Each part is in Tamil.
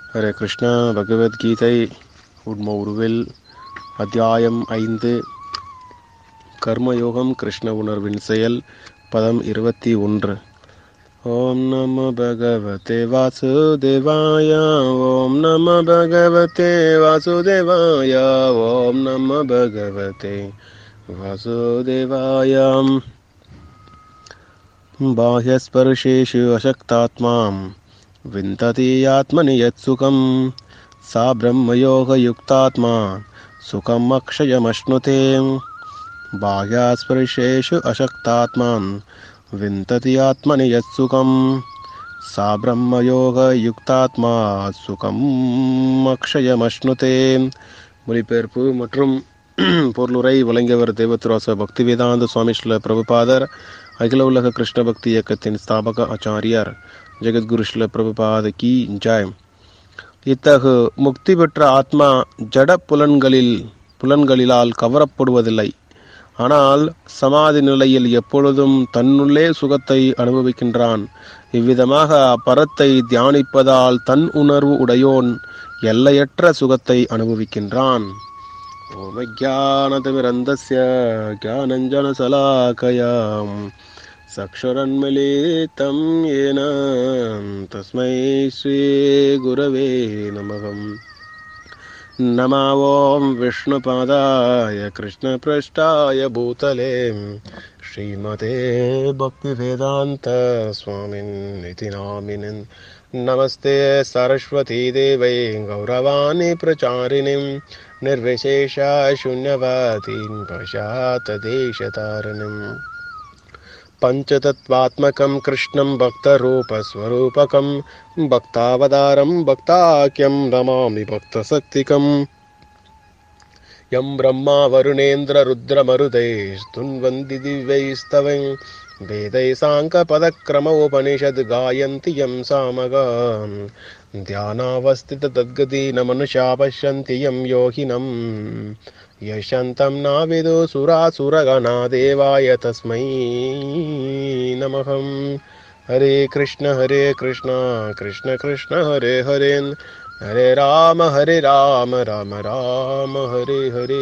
ஹரே கிருஷ்ணா பகவத்கீதை உண்ம உருவில் அத்தியாயம் ஐந்து கர்மயோகம் கிருஷ்ண உணர்வின் செயல் பதம் இருபத்தி ஒன்று ஓம் நம பகவதே வாசுதேவாய ஓம் நம பகவதே வாசுதேவாய ஓம் நம பகவதே வாசுதேவாயம் बाह्यस्पर्शेषु अशक्तात्मां विन्दति आत्मनि यत्सुखं सा ब्रह्मयोगयुक्तात्मा सुखम् अक्षयमश्नुते बाह्यास्पर्शेषु अशक्तात्मां विन्दति आत्मनि यत्सुखं सा பிரம்மயோகயுக்தாத்மா சுகம் அக்ஷயமஷ்ணுதே மொழிபெயர்ப்பு மற்றும் பொருளுரை வழங்கியவர் தேவத்ராச பக்தி வேதாந்த சுவாமி ஸ்ரீல பிரபுபாதர் அகில உலக கிருஷ்ண பக்தி இயக்கத்தின் ஸ்தாபக ஆச்சாரியார் ஜெகத்குரு ஸ்ரீல பிரபுபாத கி ஜாய் இத்தகு முக்தி பெற்ற ஆத்மா ஜட புலன்களில் புலன்களிலால் கவரப்படுவதில்லை ஆனால் சமாதி நிலையில் எப்பொழுதும் தன்னுள்ளே சுகத்தை அனுபவிக்கின்றான் இவ்விதமாக அப்பரத்தை தியானிப்பதால் தன் உணர்வு உடையோன் எல்லையற்ற சுகத்தை அனுபவிக்கின்றான் ओमज्ञानतिमिरन्दस्य ज्ञानञ्जनशलाकयाम् सक्षरन्मिलितं येन तस्मै श्रीगुरवे नमः नमा ॐ विष्णुपादाय कृष्णपृष्ठाय भूतले श्रीमते भक्तिवेदान्तस्वामिन्निति नामिनिन् नमस्ते सरस्वतीदेवै गौरवाणि प्रचारिणीं निर्विशेषा शून्यवादीन् पशातदेशतारिणीम् पञ्चतत्त्वात्मकं कृष्णं भक्तरूपस्वरूपकं भक्तावतारं भक्ताख्यं नमामि भक्तशक्तिकम् यं ब्रह्मा वरुणेन्द्ररुद्रमरुदैस्तुन्वन्ति दिव्यैस्तवं वेदै साङ्कपदक्रमोपनिषद् गायन्ति यं सामगान् ध्यानावस्थिततद्गतीनमनुषा पश्यन्ति यं योगिनम् यशन्तं नाविदु सुरासुरगणा देवाय तस्मै नमः हरे कृष्ण हरे कृष्ण कृष्ण कृष्ण हरे हरे हरे राम हरे राम राम राम हरे हरे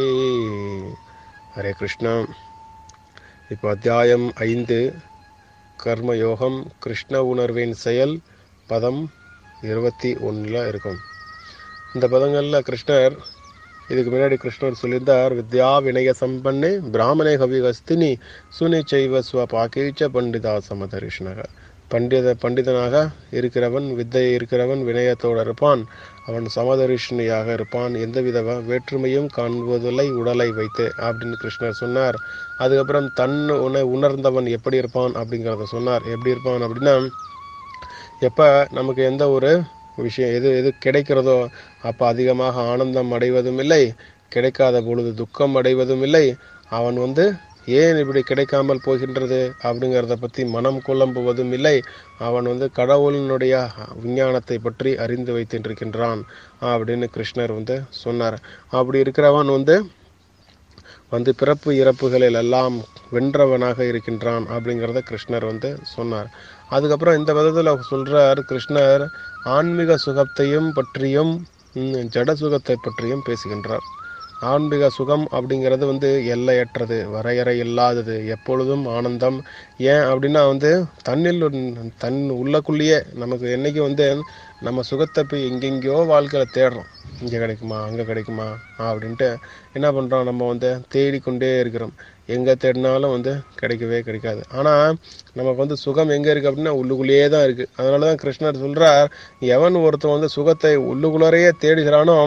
ஹரே கிருஷ்ணா இப்போ அத்தியாயம் ஐந்து கர்மயோகம் கிருஷ்ண உணர்வின் செயல் பதம் இருபத்தி ஒன்றில் இருக்கும் இந்த பதங்களில் கிருஷ்ணர் இதுக்கு முன்னாடி கிருஷ்ணர் சொல்லியிருந்தார் வித்யா வினய சம்பன்னே பிராமணே கவிகஸ்தினி சுனி செய்வ ஸ்வ பாக்கீச்ச பண்டிதா சமதரிஷ்ணக பண்டித பண்டிதனாக இருக்கிறவன் வித்தை இருக்கிறவன் வினயத்தோடு இருப்பான் அவன் சமதரிஷ்ணியாக இருப்பான் எந்தவித வேற்றுமையும் காண்பதில்லை உடலை வைத்து அப்படின்னு கிருஷ்ணர் சொன்னார் அதுக்கப்புறம் தன் உண உணர்ந்தவன் எப்படி இருப்பான் அப்படிங்கிறத சொன்னார் எப்படி இருப்பான் அப்படின்னா எப்போ நமக்கு எந்த ஒரு விஷயம் எது எது கிடைக்கிறதோ அப்போ அதிகமாக ஆனந்தம் அடைவதும் இல்லை கிடைக்காத பொழுது துக்கம் அடைவதும் இல்லை அவன் வந்து ஏன் இப்படி கிடைக்காமல் போகின்றது அப்படிங்கிறத பற்றி மனம் குழம்புவதும் இல்லை அவன் வந்து கடவுளினுடைய விஞ்ஞானத்தை பற்றி அறிந்து வைத்திருக்கின்றான் அப்படின்னு கிருஷ்ணர் வந்து சொன்னார் அப்படி இருக்கிறவன் வந்து வந்து பிறப்பு இறப்புகளில் எல்லாம் வென்றவனாக இருக்கின்றான் அப்படிங்கிறத கிருஷ்ணர் வந்து சொன்னார் அதுக்கப்புறம் இந்த விதத்தில் சொல்றார் கிருஷ்ணர் ஆன்மீக சுகத்தையும் பற்றியும் ஜட சுகத்தை பற்றியும் பேசுகின்றார் ஆன்மீக சுகம் அப்படிங்கிறது வந்து எல்லையற்றது வரையறை இல்லாதது எப்பொழுதும் ஆனந்தம் ஏன் அப்படின்னா வந்து தன்னில் தன் உள்ளக்குள்ளேயே நமக்கு என்னைக்கு வந்து நம்ம சுகத்தை போய் எங்கெங்கேயோ வாழ்க்கையில் தேடுறோம் இங்கே கிடைக்குமா அங்கே கிடைக்குமா அப்படின்ட்டு என்ன பண்ணுறோம் நம்ம வந்து தேடிக்கொண்டே இருக்கிறோம் எங்கே தேடினாலும் வந்து கிடைக்கவே கிடைக்காது ஆனால் நமக்கு வந்து சுகம் எங்கே இருக்குது அப்படின்னா உள்ளுக்குள்ளேயே தான் இருக்குது அதனால தான் கிருஷ்ணர் சொல்கிறார் எவன் ஒருத்தன் வந்து சுகத்தை உள்ளுக்குள்ளரையே தேடுகிறானோ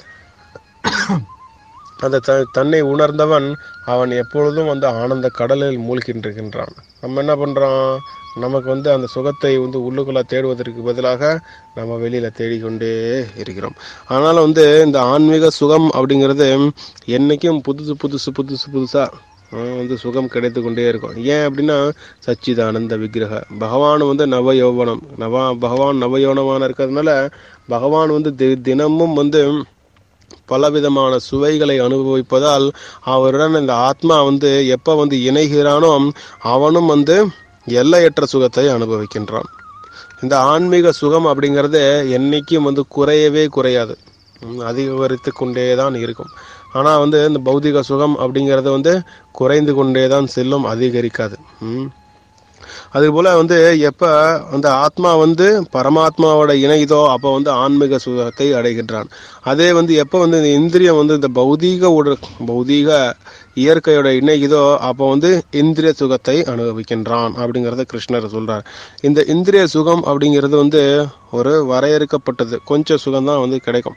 அந்த த தன்னை உணர்ந்தவன் அவன் எப்பொழுதும் வந்து ஆனந்த கடலில் மூழ்கின்றிருக்கின்றான் நம்ம என்ன பண்ணுறோம் நமக்கு வந்து அந்த சுகத்தை வந்து உள்ளுக்குள்ளே தேடுவதற்கு பதிலாக நம்ம வெளியில் தேடிக்கொண்டே இருக்கிறோம் அதனால் வந்து இந்த ஆன்மீக சுகம் அப்படிங்கிறது என்றைக்கும் புதுசு புதுசு புதுசு புதுசாக வந்து சுகம் கிடைத்து கொண்டே இருக்கும் ஏன் அப்படின்னா சச்சிதானந்த விக்கிரக பகவான் வந்து நவ யௌவனம் நவா பகவான் நவயோனமான இருக்கிறதுனால பகவான் வந்து தி தினமும் வந்து பலவிதமான சுவைகளை அனுபவிப்பதால் அவருடன் இந்த ஆத்மா வந்து எப்போ வந்து இணைகிறானோ அவனும் வந்து எல்லையற்ற சுகத்தை அனுபவிக்கின்றான் இந்த ஆன்மீக சுகம் அப்படிங்கிறது என்னைக்கும் வந்து குறையவே குறையாது ம், அதிகரித்து கொண்டே தான் இருக்கும் ஆனால் வந்து இந்த பௌதிக சுகம் அப்படிங்கிறது வந்து குறைந்து கொண்டே தான் செல்லும் அதிகரிக்காது ம் அதுபோல வந்து எப்ப அந்த ஆத்மா வந்து பரமாத்மாவோட இணையுதோ அப்போ வந்து ஆன்மீக சுகத்தை அடைகின்றான் அதே வந்து எப்ப வந்து இந்த இந்திரியம் வந்து இந்த பௌதீக உட பௌதீக இயற்கையோட இணைக்குதோ அப்போ வந்து இந்திரிய சுகத்தை அனுபவிக்கின்றான் அப்படிங்கறத கிருஷ்ணர் சொல்றார் இந்த இந்திரிய சுகம் அப்படிங்கிறது வந்து ஒரு வரையறுக்கப்பட்டது கொஞ்சம் சுகம் தான் வந்து கிடைக்கும்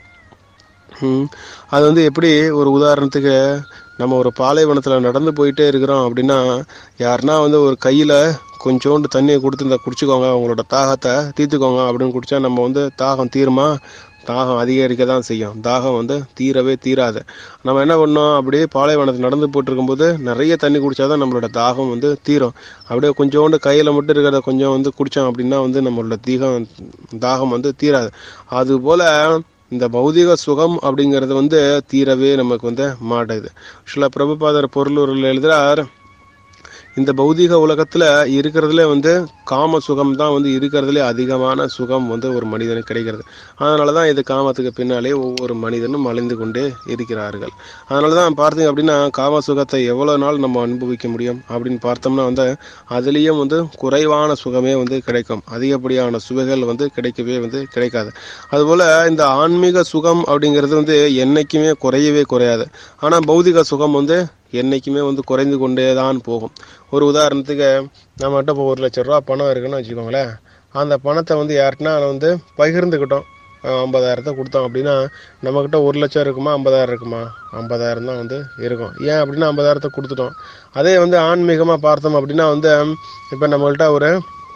ம். அது வந்து எப்படி ஒரு உதாரணத்துக்கு நம்ம ஒரு பாலைவனத்தில் நடந்து போயிட்டே இருக்கிறோம் அப்படின்னா யாருன்னா வந்து ஒரு கையில் கொஞ்சோண்டு தண்ணியை கொடுத்து இந்த குடிச்சுக்கோங்க உங்களோட தாகத்தை தீர்த்துக்கோங்க அப்படின்னு குடிச்சா நம்ம வந்து தாகம் தீருமா தாகம் அதிகரிக்க தான் செய்யும் தாகம் வந்து தீரவே தீராது நம்ம என்ன பண்ணோம் அப்படியே பாலைவனத்தில் நடந்து போயிட்டு இருக்கும்போது நிறைய தண்ணி குடிச்சாதான் நம்மளோட தாகம் வந்து தீரும் அப்படியே கொஞ்சோண்டு கையில் மட்டும் இருக்கிறத கொஞ்சம் வந்து குடித்தோம் அப்படின்னா வந்து நம்மளோட தீகம் தாகம் வந்து தீராது அதுபோல இந்த பௌதிக சுகம் அப்படிங்கிறது வந்து தீரவே நமக்கு வந்து மாட்டேது சில பிரபுபாதர் பொருளூரில் எழுதுறார் இந்த பௌதிக உலகத்துல இருக்கிறதுல வந்து காம சுகம் தான் வந்து இருக்கிறதுலே அதிகமான சுகம் வந்து ஒரு மனிதனுக்கு கிடைக்கிறது அதனால தான் இது காமத்துக்கு பின்னாலே ஒவ்வொரு மனிதனும் அழிந்து கொண்டே இருக்கிறார்கள் அதனால தான் பார்த்தீங்க அப்படின்னா காம சுகத்தை எவ்வளோ நாள் நம்ம அனுபவிக்க முடியும் அப்படின்னு பார்த்தோம்னா வந்து அதுலேயும் வந்து குறைவான சுகமே வந்து கிடைக்கும் அதிகப்படியான சுவைகள் வந்து கிடைக்கவே வந்து கிடைக்காது அதுபோல் இந்த ஆன்மீக சுகம் அப்படிங்கிறது வந்து என்னைக்குமே குறையவே குறையாது ஆனால் பௌதிக சுகம் வந்து என்னைக்குமே வந்து குறைந்து கொண்டே தான் போகும் ஒரு உதாரணத்துக்கு நம்மகிட்ட இப்போ ஒரு லட்ச ரூபா பணம் இருக்குன்னு வச்சுக்கோங்களேன் அந்த பணத்தை வந்து யார்கிட்டனா வந்து பகிர்ந்துக்கிட்டோம் அஹ் ஐம்பதாயிரத்தை கொடுத்தோம் அப்படின்னா நம்மக்கிட்ட ஒரு லட்சம் இருக்குமா ஐம்பதாயிரம் இருக்குமா ஐம்பதாயிரம் தான் வந்து இருக்கும் ஏன் அப்படின்னா ஐம்பதாயிரத்தை கொடுத்துட்டோம் அதே வந்து ஆன்மீகமாக பார்த்தோம் அப்படின்னா வந்து இப்போ நம்மள்ட்ட ஒரு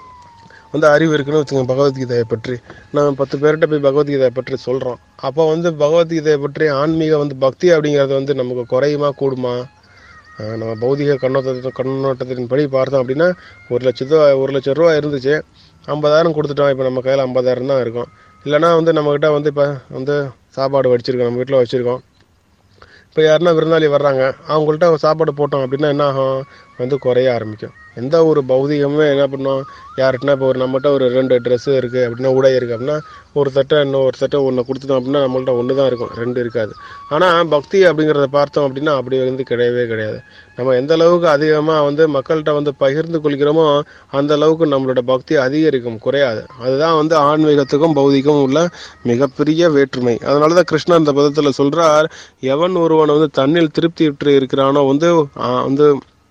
வந்து அறிவு இருக்குன்னு வச்சுக்கோங்க பகவத்கீதையை பற்றி நம்ம பத்து பேர்கிட்ட போய் பகவத்கீதையை பற்றி சொல்கிறோம் அப்போ வந்து பகவத்கீதையை பற்றி ஆன்மீக வந்து பக்தி அப்படிங்கிறது வந்து நமக்கு குறையுமா கூடுமா ஆஹ் நம்ம பௌதிக கண்ணோட்டத்தின் கண்ணோட்டத்தின் படி பார்த்தோம் அப்படின்னா ஒரு லட்சத்து ஒரு லட்ச ரூபா இருந்துச்சு ஐம்பதாயிரம் கொடுத்துட்டோம் இப்போ நம்ம கையில் ஐம்பதாயிரம் தான் இருக்கும் இல்லைன்னா வந்து நம்மக்கிட்ட வந்து இப்போ வந்து சாப்பாடு வடிச்சிருக்கோம் நம்ம வீட்டில் வச்சுருக்கோம் இப்போ யாருன்னா விருந்தாளி வர்றாங்க அவங்கள்ட்ட சாப்பாடு போட்டோம் அப்படின்னா என்ன ஆகும் வந்து குறைய ஆரம்பிக்கும் எந்த ஒரு பௌதிகமே என்ன பண்ணோம் யார்கிட்டனா இப்போ ஒரு நம்மகிட்ட ஒரு ரெண்டு ட்ரெஸ்ஸு இருக்குது அப்படின்னா உடை இருக்குது அப்படின்னா ஒரு தட்டை இன்னும் ஒரு தட்டை ஒன்று கொடுத்துட்டோம் அப்படின்னா நம்மள்ட்ட ஒன்று தான் இருக்கும் ரெண்டு இருக்காது ஆனால் பக்தி அப்படிங்கிறத பார்த்தோம் அப்படின்னா அப்படி வந்து கிடையவே கிடையாது நம்ம எந்த அளவுக்கு அதிகமாக வந்து மக்கள்கிட்ட வந்து பகிர்ந்து கொள்கிறோமோ அந்த அளவுக்கு நம்மளோட பக்தி அதிகரிக்கும் குறையாது அதுதான் வந்து ஆன்மீகத்துக்கும் பௌதிகம் உள்ள மிகப்பெரிய வேற்றுமை அதனால தான் கிருஷ்ணர் அந்த பதத்தில் சொல்றார் எவன் ஒருவன் வந்து தன்னில் திருப்தி விட்டு இருக்கிறானோ வந்து ஆ, வந்து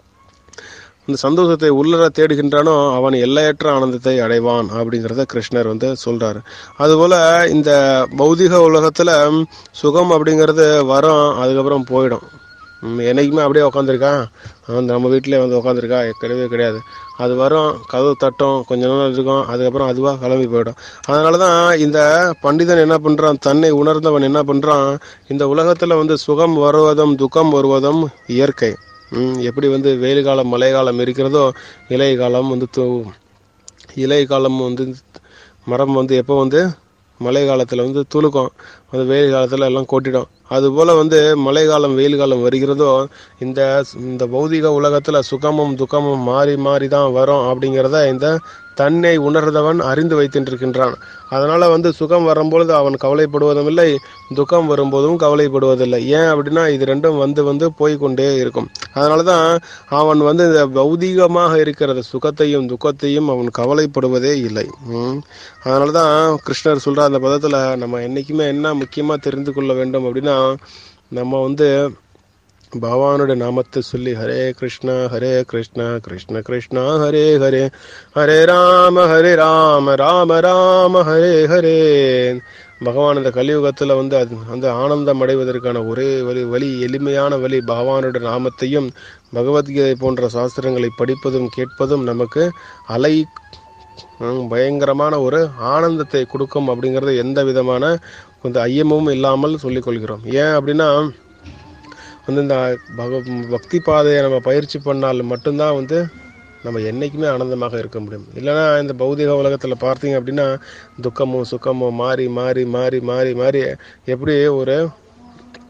இந்த சந்தோஷத்தை உள்ளர தேடுகின்றானோ அவன் எல்லையற்ற ஆனந்தத்தை அடைவான் அப்படிங்கிறத கிருஷ்ணர் வந்து சொல்றாரு அதுபோல இந்த பௌதிக உலகத்துல ம், சுகம் அப்படிங்கிறது வரும் அதுக்கப்புறம் போயிடும் ம், என்னைக்குமே அப்படியே உட்காந்துருக்கான் அவன் நம்ம வீட்டிலே வந்து உட்காந்துருக்கா கிடையவே கிடையாது அது வரும் கதவு தட்டும் கொஞ்ச நேரம் இருக்கும் அதுக்கப்புறம் அதுவாக கிளம்பி போயிடும் அதனால தான் இந்த பண்டிதன் என்ன பண்ணுறான் தன்னை உணர்ந்தவன் என்ன பண்ணுறான் இந்த உலகத்தில் வந்து சுகம் வருவதும் துக்கம் வருவதும் இயற்கை ம், எப்படி வந்து வெயில் காலம் மழை காலம் இருக்கிறதோ இலை காலம் வந்து து- இலை காலம் வந்து மரம் வந்து எப்போ வந்து மழை காலத்தில் வந்து துளுக்கும் அந்த வெயில் காலத்தில் எல்லாம் கொட்டிடும் அதுபோல் வந்து மழை காலம் வெயில் காலம் வருகிறதோ இந்த இந்த பௌதிக உலகத்தில் சுகமும் துக்கமும் மாறி மாறி தான் வரும் அப்படிங்கிறத இந்த தன்னை உணர்ந்தவன் அறிந்து வைத்திருக்கின்றான் அதனால வந்து சுகம் வரும்பொழுது அவன் கவலைப்படுவதும் இல்லை துக்கம் வரும்போதும் கவலைப்படுவதில்லை ஏன் அப்படின்னா இது ரெண்டும் வந்து வந்து போய்க்கொண்டே இருக்கும் அதனால தான் அவன் வந்து இந்த பௌதீகமாக இருக்கிற சுகத்தையும் துக்கத்தையும் அவன் கவலைப்படுவதே இல்லை ம். அதனால தான் கிருஷ்ணர் சொல்ற அந்த பதத்தில் நம்ம என்னைக்குமே என்ன முக்கியமாக தெரிந்து கொள்ள வேண்டும் அப்படின்னா நம்ம வந்து பகவானுடைய நாமத்தை சொல்லி ஹரே கிருஷ்ணா ஹரே கிருஷ்ணா கிருஷ்ண கிருஷ்ணா ஹரே ஹரே ஹரே ராம ஹரே ராம ராம ராம ஹரே ஹரே பகவான் இந்த கலியுகத்தில் வந்து அது அந்த ஆனந்தம் அடைவதற்கான ஒரே வழி வழி எளிமையான வழி பகவானுடைய நாமத்தையும் பகவத்கீதை போன்ற சாஸ்திரங்களை படிப்பதும் கேட்பதும் நமக்கு அலை ஹம், பயங்கரமான ஒரு ஆனந்தத்தை கொடுக்கும் அப்படிங்கிறது எந்த விதமான கொஞ்சம் ஐயமும் இல்லாமல் சொல்லிக் கொள்கிறோம் ஏன் அப்படின்னா வந்து இந்த பக பக்தி பாதையை நம்ம பயிற்சி பண்ணால் மட்டும்தான் வந்து நம்ம என்றைக்குமே ஆனந்தமாக இருக்க முடியும் இல்லைன்னா இந்த பௌதிக உலகத்தில் பார்த்தீங்க அப்படின்னா துக்கமும் சுக்கமும் மாறி மாறி மாறி மாறி மாறி எப்படி ஒரு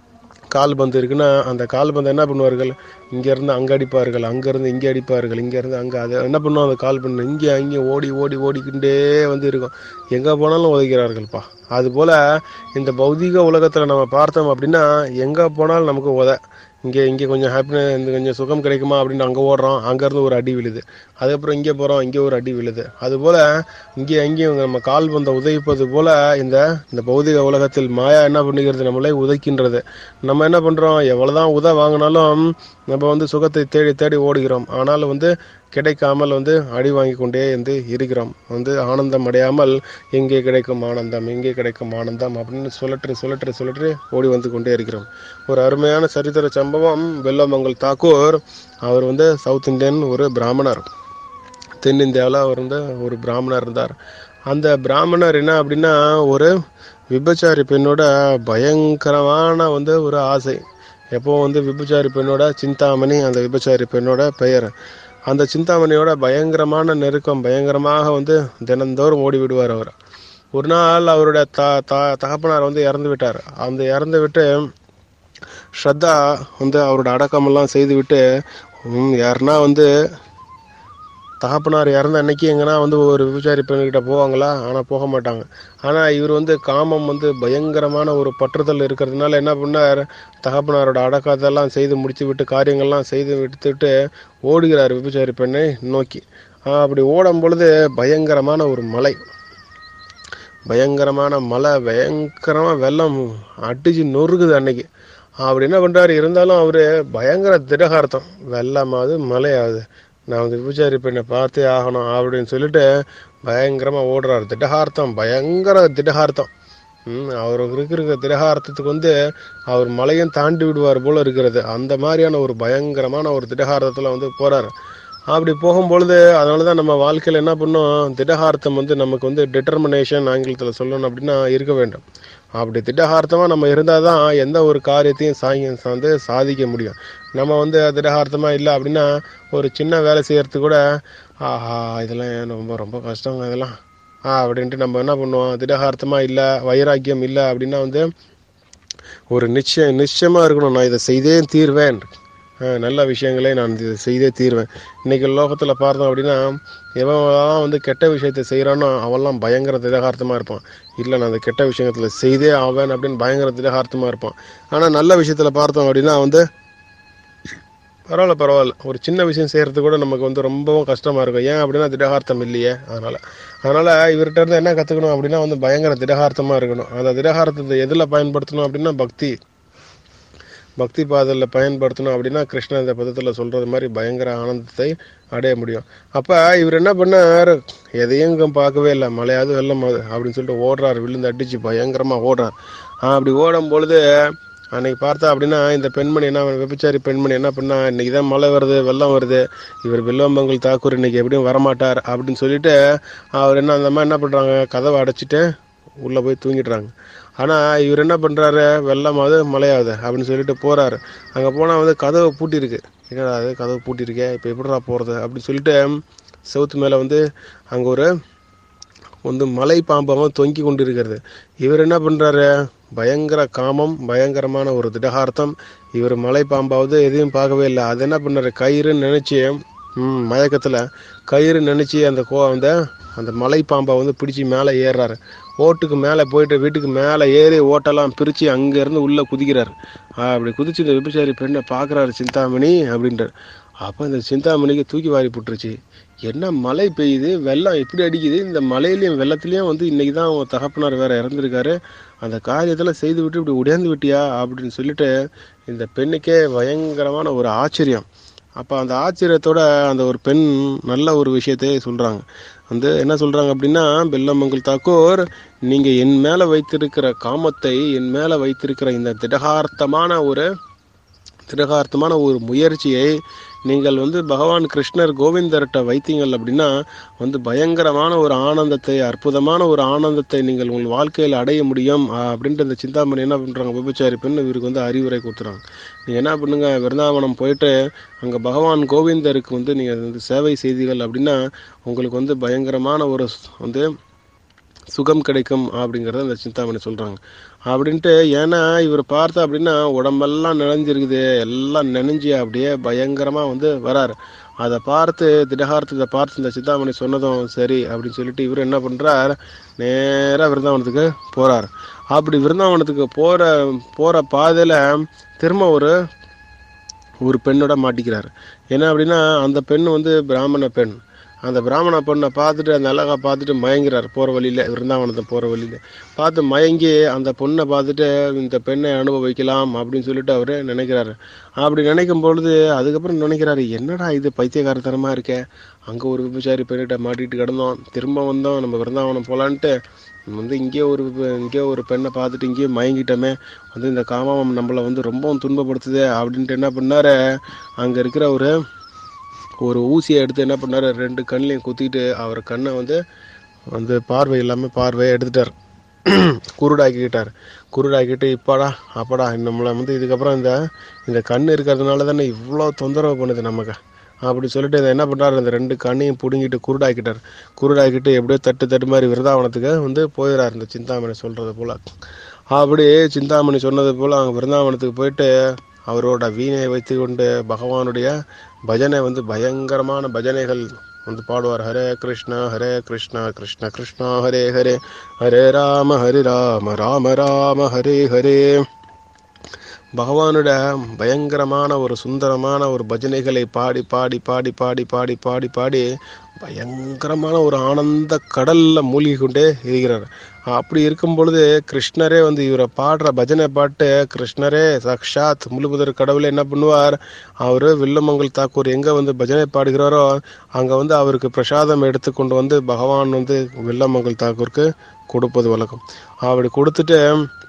கால்பந்து இருக்குன்னா அந்த கால்பந்து என்ன பண்ணுவார்கள் இங்கேருந்து அங்கே அடிப்பார்கள் அங்கேருந்து இங்கே அடிப்பார்கள் இங்கேருந்து அங்கே அது என்ன பண்ணுவோம் அந்த கால்பந்து இங்கே அங்கே ஓடி ஓடி ஓடிக்கிட்டே வந்து இருக்கும் எங்கே போனாலும் உதைக்கிறார்கள்ப்பா அதுபோல் இந்த பௌதிக உலகத்தில் நம்ம பார்த்தோம் அப்படின்னா எங்கே போனாலும் நமக்கு உத இங்கே இங்கே கொஞ்சம் ஹாப்பினஸ் இந்த கொஞ்சம் சுகம் கிடைக்குமா அப்படின்னு அங்கே ஓடுறோம் அங்கேருந்து ஒரு அடி விழுது அதுக்கப்புறம் இங்கே போகிறோம் இங்கே ஒரு அடி விழுது அதுபோல் இங்கே அங்கேயும் நம்ம கால் பந்தை உதைப்பது போல் இந்த இந்த பௌதிக உலகத்தில் மாயா என்ன பண்ணுகிறது நம்மளை உதைக்கின்றது நம்ம என்ன பண்ணுறோம் எவ்வளோதான் உத வாங்கினாலும் நம்ம வந்து சுகத்தை தேடி தேடி ஓடுகிறோம் ஆனால் வந்து கிடைக்காமல் வந்து அடி வாங்கி கொண்டே வந்து இருக்கிறோம் வந்து ஆனந்தம் அடையாமல் எங்கே கிடைக்கும் ஆனந்தம் எங்கே கிடைக்கும் ஆனந்தம் அப்படின்னு சுழற்று சுழற்று சுழற்று ஓடி வந்து கொண்டே இருக்கிறோம் ஒரு அருமையான சரித்திர சம்பவம் வெள்ளமங்கல் தாக்கூர் அவர் வந்து சவுத் இந்தியன் ஒரு பிராமணர் தென்னிந்தியாவில் அவர் வந்து ஒரு பிராமணர் இருந்தார் அந்த பிராமணர் என்ன அப்படின்னா ஒரு விபச்சாரி பெண்ணோட பயங்கரமான வந்து ஒரு ஆசை எப்போ வந்து விபச்சாரி பெண்ணோட சிந்தாமணி அந்த விபச்சாரி பெண்ணோட பெயர் அந்த சிந்தாமணியோட பயங்கரமான நெருக்கம் பயங்கரமாக வந்து தினந்தோறும் ஓடி விடுவார் அவர் ஒரு நாள் அவருடைய த த தகப்பனார் வந்து இறந்து விட்டார் அந்த இறந்து விட்டு ஸ்ரத்தா வந்து அவரோட அடக்கமெல்லாம் செய்து விட்டு ம், யாருன்னா வந்து தகப்பனார் இறந்த அன்னைக்கு எங்கன்னா வந்து ஒரு விபச்சாரி பெண்கிட்ட போவாங்களா ஆனால் போக மாட்டாங்க ஆனால் இவர் வந்து காமம் வந்து பயங்கரமான ஒரு பற்றுதல் இருக்கிறதுனால என்ன பண்ணார் தகப்பனாரோட அடக்கத்தெல்லாம் செய்து முடித்து விட்டு காரியங்கள்லாம் செய்து விட்டுட்டு ஓடுகிறார் விபச்சாரி பெண்ணை நோக்கி ஆஹ் அப்படி ஓடும் பொழுது பயங்கரமான ஒரு மலை பயங்கரமான மழை பயங்கரமாக வெள்ளம் அடிச்சு நொறுக்குது அன்னைக்கு அப்படி என்ன பண்ணுறாரு இருந்தாலும் அவர் பயங்கர திடகார்த்தம் வெள்ளமாவது மழையாவது நான் வந்து விபச்சாரி பெண்ணை பார்த்தே ஆகணும் அப்படின்னு சொல்லிட்டு பயங்கரமாக ஓடுறாரு திடகார்த்தம் பயங்கர திடகார்த்தம் ம் அவருக்கு இருக்கிற திடகார்த்தத்துக்கு வந்து அவர் மலையும் தாண்டி விடுவார் போல இருக்கிறது அந்த மாதிரியான ஒரு பயங்கரமான ஒரு திடகார்த்தத்தில் வந்து போறாரு அப்படி போகும்பொழுது அதனால தான் நம்ம வாழ்க்கையில் என்ன பண்ணோம் திடகார்த்தம் வந்து நமக்கு வந்து டிட்டர்மினேஷன் ஆங்கிலத்தில் சொல்லணும் அப்படின்னா இருக்க வேண்டும் அப்படி திடகார்த்தமாக நம்ம இருந்தால் தான் எந்த ஒரு காரியத்தையும் சாங்கி வந்து சாதிக்க முடியும் நம்ம வந்து திடகார்த்தமாக இல்லை அப்படின்னா ஒரு சின்ன வேலை செய்யறதுக்கு கூட ஆஹா இதெல்லாம் ஏன் ரொம்ப ரொம்ப கஷ்டங்க இதெல்லாம் ஆ அப்படின்ட்டு நம்ம என்ன பண்ணுவோம் திடகார்த்தமாக இல்லை வைராக்கியம் இல்லை அப்படின்னா வந்து ஒரு நிச்சயம் நிச்சயமாக இருக்கணும் நான் இதை செய்தே தீர்வேன் ஆ, நல்ல விஷயங்களை நான் இதை செய்தே தீர்வேன் இன்னைக்கு லோகத்தில் பார்த்தோம் அப்படின்னா எவன் வந்து கெட்ட விஷயத்தை செய்கிறானோ அவன்லாம் பயங்கர திடகார்த்தமாக இருப்பான் இல்லை நான் அந்த கெட்ட விஷயத்தில் செய்தே ஆவேன் அப்படின்னு பயங்கர திடகார்த்தமாக இருப்பான் ஆனால் நல்ல விஷயத்தில் பார்த்தோம் அப்படின்னா வந்து பரவாயில்ல பரவாயில்ல ஒரு சின்ன விஷயம் செய்கிறது கூட நமக்கு வந்து ரொம்பவும் கஷ்டமாக இருக்கும் ஏன் அப்படின்னா திடகார்த்தம் இல்லையே அதனால் அதனால் இவர்கிட்ட இருந்து என்ன கற்றுக்கணும் அப்படின்னா வந்து பயங்கர திடகார்த்தமாக இருக்கணும் அந்த திடகார்த்தத்தை எதில் பயன்படுத்தணும் அப்படின்னா பக்தி பக்தி பாதையில் பயன்படுத்தணும் அப்படின்னா கிருஷ்ணன் இந்த பதத்தில் சொல்கிறது மாதிரி பயங்கர ஆனந்தத்தை அடைய முடியும் அப்போ இவர் என்ன பண்ணார் எதையும் இங்க பார்க்கவே இல்லை மழையாவது வெள்ளமாவது அப்படின்னு சொல்லிட்டு ஓடுறாரு விழுந்து அடிச்சு பயங்கரமாக ஓடுறார் ஆஹ் அப்படி ஓடும் பொழுது அன்னைக்கு பார்த்தா அப்படின்னா இந்த பெண்மணி என்ன விபச்சாரி பெண்மணி என்ன பண்ணா இன்னைக்கு தான் மழை வருது வெள்ளம் வருது இவர் வில்வம்பங்கல் தாக்கூர் இன்னைக்கு எப்படியும் வரமாட்டார் அப்படின்னு சொல்லிட்டு அவர் என்ன அந்த மாதிரி என்ன பண்ணுறாங்க கதவை அடைச்சிட்டு உள்ளே போய் தூங்கிடுறாங்க ஆனால் இவர் என்ன பண்ணுறாரு வெள்ளமாவது மழையாவது அப்படின்னு சொல்லிட்டு போகிறாரு அங்கே போனால் வந்து கதவை பூட்டியிருக்கு என்னடா அது கதவு பூட்டியிருக்கே இப்போ எப்படிடா போகிறது அப்படின்னு சொல்லிட்டு செவுத்து மேலே வந்து அங்கே ஒரு வந்து மலை பாம்பாகவும் தொங்கி கொண்டு இருக்கிறது இவர் என்ன பண்ணுறாரு பயங்கர காமம் பயங்கரமான ஒரு திடகார்த்தம் இவர் மலை பாம்பாவது எதையும் பார்க்கவே இல்லை அது என்ன பண்ணாரு கயிறுன்னு நினச்சி ம் மயக்கத்தில் கயிறு நினச்சி அந்த கோ அந்த அந்த மலை பாம்பை வந்து பிடிச்சி மேலே ஏறுறாரு ஓட்டுக்கு மேலே போயிட்டு வீட்டுக்கு மேலே ஏறி ஓட்டெல்லாம் பிரித்து அங்கேருந்து உள்ளே குதிக்கிறார் அப்படி குதிச்சு இந்த விபச்சாரி பெண்ணை பார்க்குறாரு சிந்தாமணி அப்படின்றார் அப்போ இந்த சிந்தாமணிக்கு தூக்கி வாரி போட்டுருச்சு என்ன மழை பெய்யுது வெள்ளம் எப்படி அடிக்குது இந்த மழையிலையும் வெள்ளத்துலேயும் வந்து இன்னைக்கு தான் அவன் தகப்பனார் வேற இறந்துருக்காரு அந்த காரியத்தில் செய்து விட்டு இப்படி உடையாந்து விட்டியா அப்படின்னு சொல்லிட்டு இந்த பெண்ணுக்கே பயங்கரமான ஒரு ஆச்சரியம் அப்போ அந்த ஆச்சரியத்தோட அந்த ஒரு பெண் நல்ல ஒரு விஷயத்தை சொல்கிறாங்க வந்து என்ன சொல்கிறாங்க அப்படின்னா பெல்லமங்கல் தாக்கூர் நீங்கள் என் மேலே வைத்திருக்கிற காமத்தை என் மேலே வைத்திருக்கிற இந்த திடகார்த்தமான ஒரு திடகார்த்தமான ஒரு முயற்சியை நீங்கள் வந்து பகவான் கிருஷ்ணர் கோவிந்தர்கிட்ட வைத்தீங்கள் அப்படின்னா வந்து பயங்கரமான ஒரு ஆனந்தத்தை அற்புதமான ஒரு ஆனந்தத்தை நீங்கள் உங்கள் வாழ்க்கையில் அடைய முடியும் ஆஹ் அப்படின்ட்டு இந்த சிந்தாமணி என்ன பண்ணுறாங்க விபச்சாரி பெண் இவருக்கு வந்து அறிவுரை கொடுத்துறாங்க நீங்கள் என்ன பண்ணுங்க விருந்தாவனம் போயிட்டு அங்கே பகவான் கோவிந்தருக்கு வந்து நீங்கள் வந்து சேவை செய்தீர்கள் அப்படின்னா உங்களுக்கு வந்து பயங்கரமான ஒரு வந்து சுகம் கிடைக்கும் அப்படிங்கிறத அந்த சிந்தாமணி சொல்கிறாங்க அப்படின்ட்டு ஏன்னா இவர் பார்த்தா அப்படின்னா உடம்பெல்லாம் நினைஞ்சிருக்குது எல்லாம் நினைஞ்சு அப்படியே பயங்கரமாக வந்து வராரு அதை பார்த்து திடகாரத்தை பார்த்து இந்த சிந்தாமணி சொன்னதும் சரி அப்படின்னு சொல்லிட்டு இவர் என்ன பண்ணுறார் நேராக விருந்தாவனத்துக்கு போகிறார் அப்படி விருந்தாவனத்துக்கு போகிற போகிற பாதையில் திரும்ப ஒரு ஒரு பெண்ணோட மாட்டிக்கிறார் என்ன அப்படின்னா அந்த பெண் வந்து பிராமண பெண் அந்த பிராமண பெண்ணை பார்த்துட்டு அந்த அழகா பார்த்துட்டு மயங்கிறார் போகிற வழியில் விருந்தாவனத்தை போகிற வழியில் பார்த்து மயங்கி அந்த பொண்ணை பார்த்துட்டு இந்த பெண்ணை அனுபவிக்கலாம் அப்படின்னு சொல்லிட்டு அவர் நினைக்கிறாரு அப்படி நினைக்கும் பொழுது அதுக்கப்புறம் நினைக்கிறாரு என்னடா இது பைத்தியகாரத்தனமாக இருக்கே அங்கே ஒரு விபச்சாரி பெண்ணிட்ட மாட்டிட்டு கிடந்தோம் திரும்ப வந்தோம் நம்ம விருந்தாவனம் போகலான்ட்டு வந்து இங்கே ஒரு இங்கே ஒரு பெண்ணை பார்த்துட்டு இங்கேயே மயங்கிட்டோமே வந்து இந்த காமம் நம்மளை வந்து ரொம்பவும் துன்பப்படுத்துதே அப்படின்ட்டு என்ன பண்ணாரு அங்கே இருக்கிற ஒரு ஒரு ஊசியை எடுத்து என்ன பண்ணாரு ரெண்டு கண்ணையும் குத்திட்டு அவர் கண்ணை வந்து வந்து பார்வை இல்லாமல் பார்வையை எடுத்துட்டார் குருடாக்கிக்கிட்டார் குருடாக்கிட்டு இப்பாடா அப்பாடா நம்மளை வந்து இதுக்கப்புறம் இந்த இந்த கண் இருக்கிறதுனால தானே இவ்வளோ தொந்தரவு பண்ணுது நமக்கு அப்படி சொல்லிட்டு இதை என்ன பண்ணுறாரு இந்த ரெண்டு கண்ணையும் பிடுங்கிட்டு குருடாக்கிட்டார் குருடாக்கிட்டு எப்படியோ தட்டு தட்டு மாதிரி விருந்தாவனத்துக்கு வந்து போயிடுறாரு இந்த சிந்தாமணி சொல்கிறது போல் அப்படி சிந்தாமணி சொன்னது போல் அங்கே விருந்தாவனத்துக்கு போயிட்டு அவரோட வீணை வைத்து கொண்டு பகவானுடைய பஜனை வந்து பயங்கரமான பஜனைகள் வந்து பாடுவார் ஹரே கிருஷ்ணா ஹரே கிருஷ்ணா கிருஷ்ண கிருஷ்ணா ஹரே ஹரே ஹரே ராம ஹரி ராம ராம ராம ஹரே ஹரே பகவானோட பயங்கரமான ஒரு சுந்தரமான ஒரு பஜனைகளை பாடி பாடி பாடி பாடி பாடி பாடி பாடி பயங்கரமான ஒரு ஆனந்த கடல்ல மூழ்கி கொண்டே இருக்கிறார் அப்படி இருக்கும் பொழுது கிருஷ்ணரே வந்து இவரை பாடுற பஜனை பாட்டு கிருஷ்ணரே சாக்ஷாத் முழுபுதர் கடவுளை என்ன பண்ணுவார் அவர் வில்லமங்கல் தாக்கூர் எங்கே வந்து பஜனை பாடுகிறாரோ அங்கே வந்து அவருக்கு பிரசாதம் எடுத்து கொண்டு வந்து பகவான் வந்து வில்லமங்கல் தாக்கூருக்கு கொடுப்பது வழக்கம் அப்படி கொடுத்துட்டு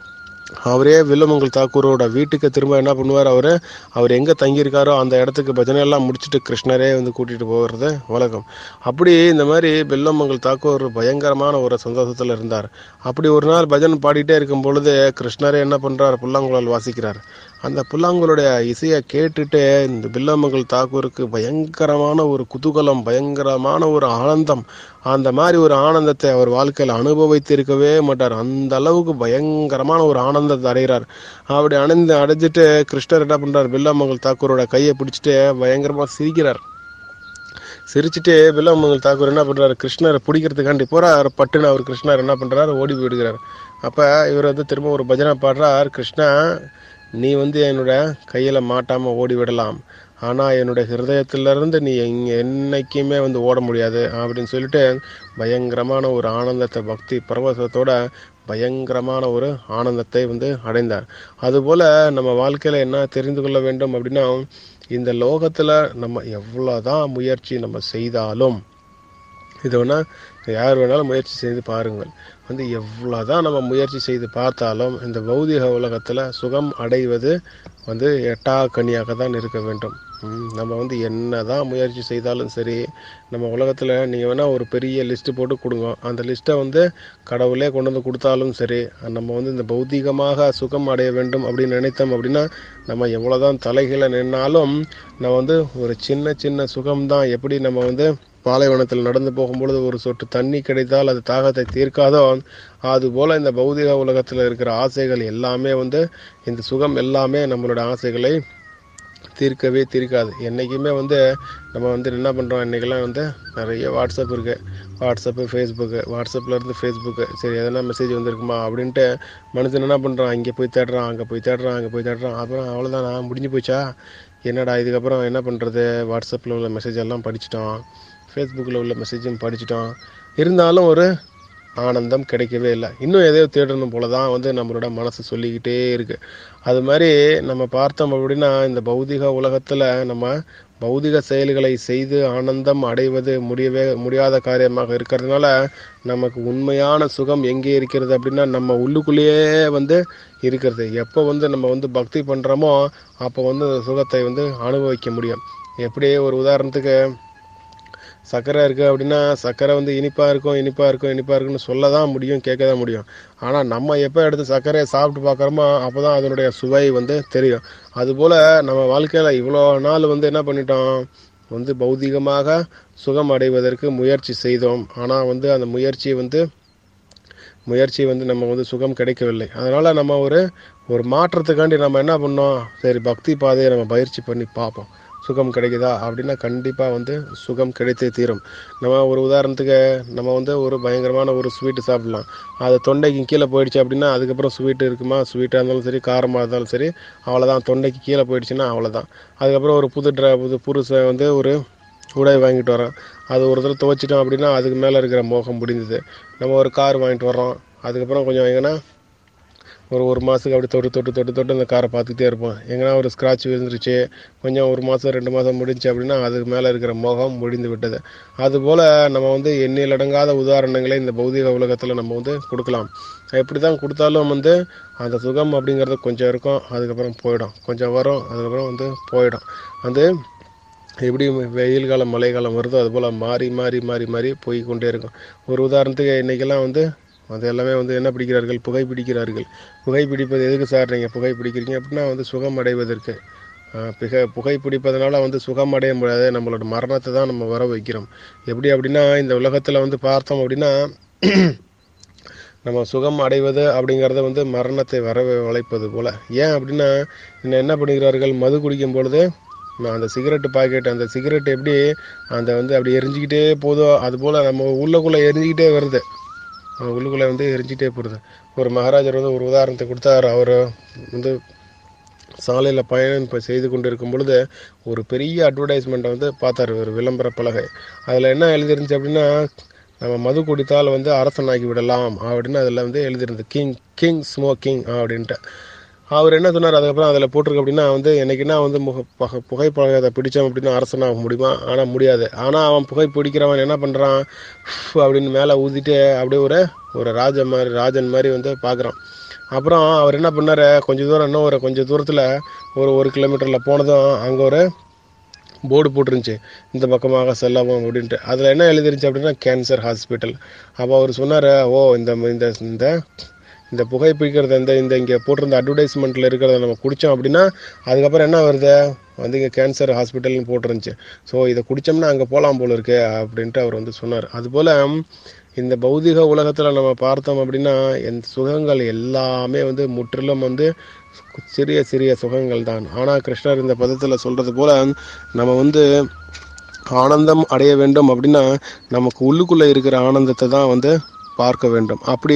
அவரே வில்லமங்கல் தாக்கூரோட வீட்டுக்கு திரும்ப என்ன பண்ணுவார் அவர் அவர் எங்கே தங்கியிருக்காரோ அந்த இடத்துக்கு பஜனை எல்லாம் முடிச்சுட்டு கிருஷ்ணரே வந்து கூட்டிகிட்டு போகிறது வழக்கம் அப்படி இந்த மாதிரி வில்லமங்கல் தாக்கூர் பயங்கரமான ஒரு சந்தோஷத்தில் இருந்தார் அப்படி ஒரு நாள் பஜன் பாடிட்டே இருக்கும் பொழுது கிருஷ்ணரே என்ன பண்ணுறார் புல்லாங்குழல் வாசிக்கிறார் அந்த புல்லாங்குழலுடைய இசையை கேட்டுட்டு இந்த வில்லமங்கல் தாக்கூருக்கு பயங்கரமான ஒரு குதூகலம் பயங்கரமான ஒரு ஆனந்தம் அந்த மாதிரி ஒரு ஆனந்தத்தை அவர் வாழ்க்கையில் அனுபவித்திருக்கவே மாட்டார் அந்த அளவுக்கு பயங்கரமான ஒரு ஆனந்தத்தை அடைகிறார் அப்படி அடைந்து அடைஞ்சிட்டு கிருஷ்ணர் என்ன பண்றார் வில்லமங்கல் தாக்கூரோட கையை பிடிச்சிட்டு பயங்கரமா சிரிக்கிறார் சிரிச்சுட்டு வில்லமங்கல் தாக்கூர் என்ன பண்றாரு கிருஷ்ணரை பிடிக்கிறதுக்காண்டி போறார் பட்டுன்னு அவர் கிருஷ்ணர் என்ன பண்றாரு ஓடி போயிடுகிறார் அப்ப இவர் வந்து திரும்ப ஒரு பஜனை பாடுறார் கிருஷ்ணா நீ வந்து என்னோட கையில மாட்டாம ஓடி விடலாம் ஆனா என்னோட ஹிருதயத்திலிருந்து நீ எங்க என்னைக்குமே வந்து ஓட முடியாது அப்படின்னு சொல்லிட்டு பயங்கரமான ஒரு ஆனந்தத்தை பக்தி பரவசத்தோட பயங்கரமான ஒரு ஆனந்தத்தை வந்து அடைந்தார் அதுபோல நம்ம வாழ்க்கையில என்ன தெரிந்து கொள்ள வேண்டும் அப்படின்னா இந்த லோகத்துல நம்ம எவ்வளவுதான் முயற்சி நம்ம செய்தாலும் இது வேணா யார் வேணாலும் முயற்சி செய்து பாருங்கள் வந்து எவ்வளோதான் நம்ம முயற்சி செய்து பார்த்தாலும் இந்த பௌதிக உலகத்தில் சுகம் அடைவது வந்து எட்டா கனியாக தான் இருக்க வேண்டும் ம், நம்ம வந்து என்னதான் முயற்சி செய்தாலும் சரி நம்ம உலகத்தில் நீங்கள் வேணால் ஒரு பெரிய லிஸ்ட்டு போட்டு கொடுங்க அந்த லிஸ்ட்டை வந்து கடவுளே கொண்டு வந்து கொடுத்தாலும் சரி நம்ம வந்து இந்த பௌதிகமாக சுகம் அடைய வேண்டும் அப்படின்னு நினைத்தோம் அப்படின்னா நம்ம எவ்வளோதான் தலைகளை நின்னாலும் நம்ம வந்து ஒரு சின்ன சின்ன சுகம்தான் எப்படி நம்ம வந்து பாலைவனத்தில் நடந்து போகும்பொழுது ஒரு சொட்டு தண்ணி கிடைத்தால் அது தாகத்தை தீர்க்காதோ அதுபோல இந்த பௌதிக உலகத்தில் இருக்கிற ஆசைகள் எல்லாமே வந்து இந்த சுகம் எல்லாமே நம்மளோட ஆசைகளை தீர்க்கவே தீர்க்காது என்றைக்குமே வந்து நம்ம வந்து என்ன பண்ணுறோம் இன்றைக்கெல்லாம் வந்து நிறைய வாட்ஸ்அப் இருக்குது வாட்ஸ்அப்பு ஃபேஸ்புக்கு வாட்ஸ்அப்பில் இருந்து ஃபேஸ்புக்கு சரி எதனா மெசேஜ் வந்திருக்குமா அப்படின்ட்டு மனுஷன் என்ன பண்ணுறான் இங்கே போய் தேடுறான் அங்கே போய் தேடுறான் அங்கே போய் தேடுறான் அப்புறம் அவ்வளோதானா முடிஞ்சு போச்சா என்னடா இதுக்கப்புறம் என்ன பண்ணுறது வாட்ஸ்அப்பில் உள்ள மெசேஜ் எல்லாம் படிச்சிட்டோம் ஃபேஸ்புக்கில் உள்ள மெசேஜும் படிச்சிட்டோம் இருந்தாலும் ஒரு ஆனந்தம் கிடைக்கவே இல்லை இன்னும் எதையோ தேடணும் போல தான் வந்து நம்மளோட மனசு சொல்லிக்கிட்டே இருக்கு அது மாதிரி நம்ம பார்த்தோம் அப்படின்னா இந்த பௌதிக உலகத்தில் நம்ம பௌதிக செயல்களை செய்து ஆனந்தம் அடைவது முடியவே முடியாத காரியமாக இருக்கிறதுனால நமக்கு உண்மையான சுகம் எங்கே இருக்கிறது அப்படின்னா நம்ம உள்ளுக்குள்ளேயே வந்து இருக்கிறது எப்போ வந்து நம்ம வந்து பக்தி பண்ணுறோமோ அப்போ வந்து அந்த சுகத்தை வந்து அனுபவிக்க முடியும் எப்படி ஒரு உதாரணத்துக்கு சர்க்கரை இருக்குது அப்படின்னா சர்க்கரை வந்து இனிப்பாக இருக்கும் இனிப்பாக இருக்கும் இனிப்பாக இருக்குன்னு சொல்ல தான் முடியும் கேட்க தான் முடியும் ஆனால் நம்ம எப்போ எடுத்து சர்க்கரையை சாப்பிட்டு பார்க்குறோமோ அப்போ தான் அதனுடைய சுவை வந்து தெரியும் அதுபோல் நம்ம வாழ்க்கையில் இவ்வளோ நாள் வந்து என்ன பண்ணிட்டோம் வந்து பௌதிகமாக சுகம் அடைவதற்கு முயற்சி செய்தோம் ஆனால் வந்து அந்த முயற்சி வந்து முயற்சி வந்து நம்ம வந்து சுகம் கிடைக்கவில்லை அதனால் நம்ம ஒரு ஒரு மாற்றத்துக்காண்டி நம்ம என்ன பண்ணோம் சரி பக்தி பாதையை நம்ம பயிற்சி பண்ணி பார்ப்போம் சுகம் கிடைக்குதா அப்படின்னா கண்டிப்பாக வந்து சுகம் கிடைத்தே தீரும் நம்ம ஒரு உதாரணத்துக்கு நம்ம வந்து ஒரு பயங்கரமான ஒரு ஸ்வீட்டு சாப்பிடலாம் அது தொண்டைக்கு கீழே போயிடுச்சு அப்படின்னா அதுக்கப்புறம் ஸ்வீட் இருக்குமா ஸ்வீட்டாக இருந்தாலும் சரி காரமாக இருந்தாலும் சரி அவ்வளோதான் தொண்டைக்கு கீழே போயிடுச்சுன்னா அவ்வளோதான் அதுக்கப்புறம் ஒரு புது ட்ர புது புதுசை வந்து ஒரு உடை வாங்கிட்டு வரோம் அது ஒரு தடவை துவைச்சிட்டோம் அப்படின்னா அதுக்கு மேலே இருக்கிற மோகம் முடிந்தது நம்ம ஒரு கார் வாங்கிட்டு வர்றோம் அதுக்கப்புறம் கொஞ்சம் எங்கன்னா ஒரு ஒரு மாதத்துக்கு அப்படி தொட்டு தொட்டு தொட்டு தொட்டு அந்த காரை பார்த்துக்கிட்டே இருப்போம் எங்கன்னா ஒரு ஸ்க்ராட்ச் விழுந்துருச்சு கொஞ்சம் ஒரு மாதம் ரெண்டு மாதம் முடிஞ்சு அப்படின்னா அதுக்கு மேலே இருக்கிற மோகம் முடிந்து விட்டது அதுபோல் நம்ம வந்து எண்ணில் அடங்காத உதாரணங்களை இந்த பௌதிக உலகத்தில் நம்ம வந்து கொடுக்கலாம் எப்படி தான் கொடுத்தாலும் வந்து அந்த சுகம் அப்படிங்கிறது கொஞ்சம் இருக்கும் அதுக்கப்புறம் போயிடும் கொஞ்சம் வரும் அதுக்கப்புறம் வந்து போயிடும் வந்து எப்படி வெயில் காலம் மழை காலம் வருதோ அதுபோல் மாறி மாறி மாறி மாறி போய் கொண்டே இருக்கும் ஒரு உதாரணத்துக்கு இன்றைக்கெல்லாம் வந்து அது எல்லாமே வந்து என்ன பிடிக்கிறார்கள் புகை பிடிக்கிறார்கள் புகை பிடிப்பது எதுக்கு சார் நீங்கள் புகை பிடிக்கிறீங்க அப்படின்னா வந்து சுகம் அடைவதற்கு ஆஹ் பிக புகை பிடிப்பதனால வந்து சுகம் அடைய முடியாது நம்மளோட மரணத்தை தான் நம்ம வர வைக்கிறோம் எப்படி அப்படின்னா இந்த உலகத்தில் வந்து பார்த்தோம் அப்படின்னா நம்ம சுகம் அடைவது அப்படிங்கிறத வந்து மரணத்தை வர வளைப்பது போல ஏன் அப்படின்னா இன்னும் என்ன பண்ணுகிறார்கள் மது குடிக்கும் பொழுது நான் அந்த சிகரெட்டு பாக்கெட் அந்த சிகரெட் எப்படி அந்த வந்து அப்படி எரிஞ்சிக்கிட்டே போதோ அது போல் நம்ம உள்ளுக்குள்ளே எரிஞ்சிக்கிட்டே வருது அஹ் உள்ளுக்குள்ளே வந்து எரிஞ்சிட்டே போகிறது ஒரு மகாராஜர் வந்து ஒரு உதாரணத்தை கொடுத்தார் அவர் வந்து சாலையில் பயணம் இப்போ செய்து கொண்டு இருக்கும் பொழுது ஒரு பெரிய அட்வர்டைஸ்மெண்ட்டை வந்து பார்த்தாரு ஒரு விளம்பர பலகை அதில் என்ன எழுதிருந்துச்சு அப்படின்னா நம்ம மது குடித்தால் வந்து அரசனாக்கி விடலாம் அப்படின்னு அதில் வந்து எழுதிருந்து கிங் கிங் ஸ்மோக்கிங் அப்படின்ட்டு அவர் என்ன சொன்னார் அதுக்கப்புறம் அதில் போட்டிருக்கு அப்படின்னா வந்து என்னைக்குன்னா வந்து முக பக புகைப்பழக்கத்தை பிடிச்சோம் அப்படின்னா அரசனாக முடியுமா ஆனால் முடியாது ஆனால் அவன் புகை பிடிக்கிறவன் என்ன பண்ணுறான் அப்படின்னு மேலே ஊதிட்டு அப்படியே ஒரு ஒரு ராஜ மாதிரி ராஜன் மாதிரி வந்து பார்க்குறான் அப்புறம் அவர் என்ன பண்ணார் கொஞ்சம் தூரம் இன்னும் ஒரு கொஞ்சம் தூரத்தில் ஒரு ஒரு கிலோமீட்டரில் போனதும் அங்கே ஒரு போர்டு போட்டிருந்துச்சு இந்த பக்கமாக செல்லவும் அப்படின்ட்டு அதில் என்ன எழுதிருந்துச்சு அப்படின்னா கேன்சர் ஹாஸ்பிட்டல் அப்போ அவர் சொன்னார் ஓ இந்த இந்த இந்த இந்த புகைப்பிடிக்கிறது இந்த இந்த இங்கே போட்டிருந்த அட்வர்டைஸ்மெண்ட்டில் இருக்கிறத நம்ம குடித்தோம் அப்படின்னா அதுக்கப்புறம் என்ன வருது வந்து இங்கே கேன்சர் ஹாஸ்பிட்டல்னு போட்டிருந்துச்சு ஸோ இதை குடித்தோம்னா அங்கே போகலாம் போல இருக்கு அப்படின்ட்டு அவர் வந்து சொன்னார் அதுபோல் இந்த பௌதிக உலகத்தில் நம்ம பார்த்தோம் அப்படின்னா என் சுகங்கள் எல்லாமே வந்து முற்றிலும் வந்து சிறிய சிறிய சுகங்கள் தான் ஆனால் கிருஷ்ணர் இந்த பதத்தில் சொல்கிறது போல் நம்ம வந்து ஆனந்தம் அடைய வேண்டும் அப்படின்னா நமக்கு உள்ளுக்குள்ளே இருக்கிற ஆனந்தத்தை தான் வந்து பார்க்க வேண்டும் அப்படி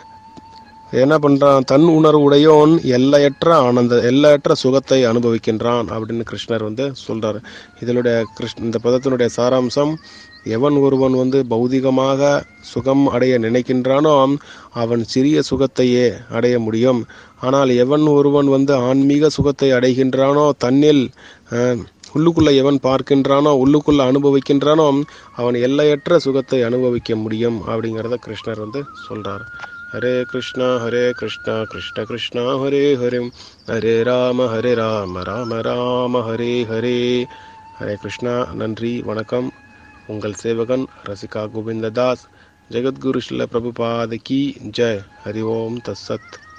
என்ன பண்றான் தன் உணர்வுடையோன் எல்லையற்ற ஆனந்த எல்லையற்ற சுகத்தை அனுபவிக்கின்றான் அப்படின்னு கிருஷ்ணர் வந்து சொல்றாரு இதனுடைய கிருஷ்ண இந்த பதத்தினுடைய சாராம்சம் எவன் ஒருவன் வந்து பௌதிகமாக சுகம் அடைய நினைக்கின்றானோ அவன் சிறிய சுகத்தையே அடைய முடியும் ஆனால் எவன் ஒருவன் வந்து ஆன்மீக சுகத்தை அடைகின்றானோ தன்னில் அஹ், உள்ளுக்குள்ள எவன் பார்க்கின்றானோ உள்ளுக்குள்ள அனுபவிக்கின்றானோ அவன் எல்லையற்ற சுகத்தை அனுபவிக்க முடியும் அப்படிங்கிறத கிருஷ்ணர் வந்து சொல்றார் ஹரே கிருஷ்ணா ஹரே கிருஷ்ணா கிருஷ்ண கிருஷ்ணா ஹரே ஹரே ஹரே ராம ஹரே ராம ராம ராம ஹரே ஹரே ஹரே கிருஷ்ணா நன்றி வணக்கம் உங்கள் சேவகன் ரசிகா கோவிந்ததாஸ் ஜெகத்குரு ஸ்ரீல பிரபுபாத கி ஜெய் ஹரி ஓம் தஸ்ஸத்